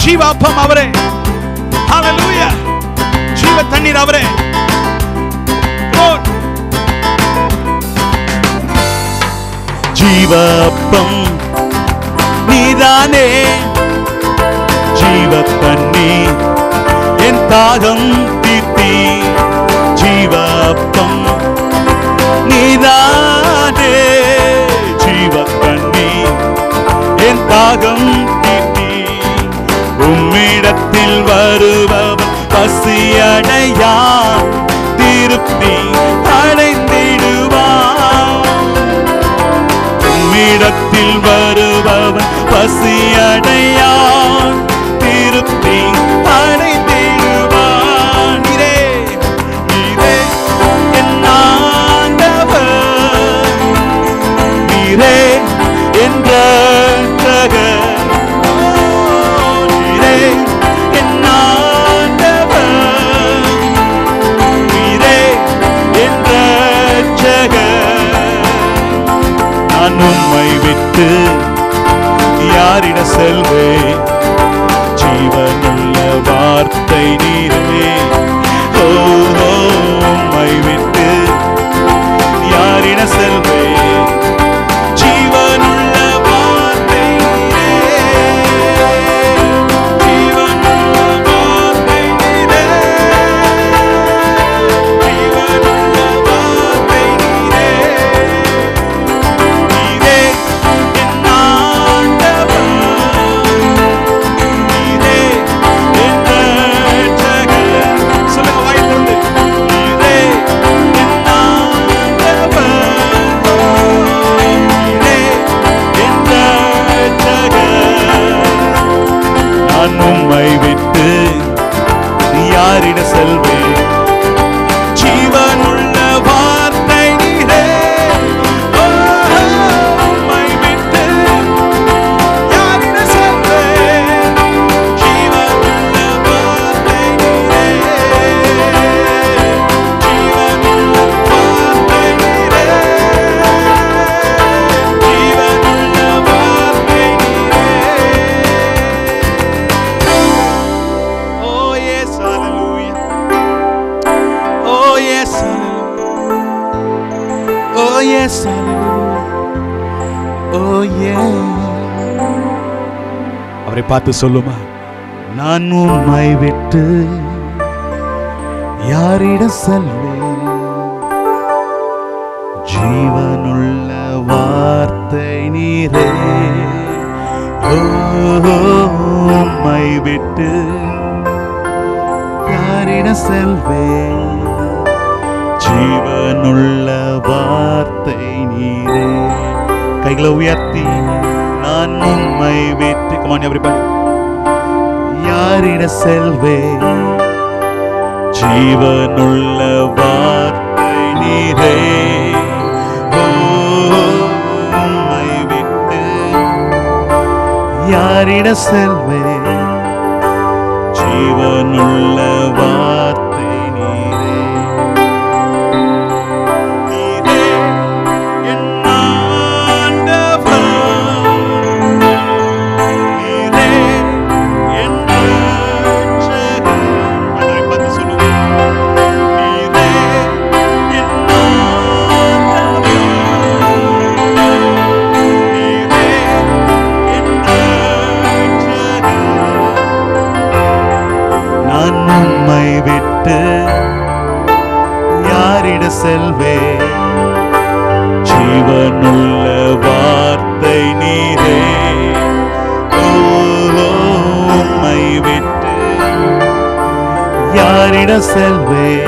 ஜீவாப்பம் அவரே ஹalleluya ஜீவ தண்ணீர் அவரே Lord. ஜீவப்பம் நீதானே ஜீவ தண்ணி என் தாகம் தீர்த்தி ஜீவப்பம் நீதானே ஜீவ தண்ணி என் தாகம் தீர்த்தி உம்மிடத்தில் வருபவன் பசியடையா திருப்தி அடைந்திடுவான் உம்மிடத்தில் வருபவன் பசியடையான் திருப்தி அடைந்திடுவான் நீரே நீரே என் ஆண்டவர் நீரே என் ரட்சகர். ஓ, நீரே என் ஆண்டவர். நீரே என் ரட்சகர். நான் உம்மை விட்டு யாரிட செல்வேன் ஜீவனுள்ள வார்த்தை நீரே ஓ ஓ, உம்மை விட்டு யாரிட செல்வேன் ஜீவனுள்ள வார்த்தை நீரே ஜீவனுள்ள வார்த்தை நீரே ஜீவனுள்ள வார்த்தை நீரே நீரே என் ஆண்டவர் நீரே என் ரட்சகர் சொல்லுங்க வாயை திறந்து. நீரே என் ஆண்டவர் நீரே என் ரட்சகர் நான் உம்மை விட்டு யாரிட செல்வேன் ஜீவனுள்ள வார்த்தை நீரே ஓ, உம்மை விட்டு யாரிட செல்வேன் ஜீவனுள்ள வார்த்தை நீரே ஜீவனுள்ள வார்த்தை நீரே ஜீவனுள்ள வார்த்தை நீரே Oh yes, hallelujah. Oh yes, hallelujah. Oh yes, hallelujah. Oh yeah. அவரை பார்த்து சொல்லுமா நான் உம்மை விட்டு யாரிட செல்வேன் ஜீவனுள்ள வார்த்தை நீரே ஓ, உம்மை விட்டு யாரிட செல்வேன் ஜீவனுள்ள வார்த்தை நீரே கைகளை உயர்த்தி நான் உம்மை விட்டு கமான் everybody யாரிட செல்வேன் ஜீவனுள்ள வார்த்தை நீரே ஓ, உம்மை விட்டு யாரிட செல்வேன் ஜீவனுள்ள வார்த்தை நீரே நீரே என் ஆண்டவர் நீரே என் ரட்சகர். ஆண்டவரை பார்த்து சொல்லுவோம். நீரே என் ஆண்டவர். நீரே என் ரட்சகர். நான் உம்மை விட்டு யாரிட செல்வேன் ஜீவனுள்ள வார்த்தை நீரே ஓ, உம்மை விட்டு யாரிட செல்வேன்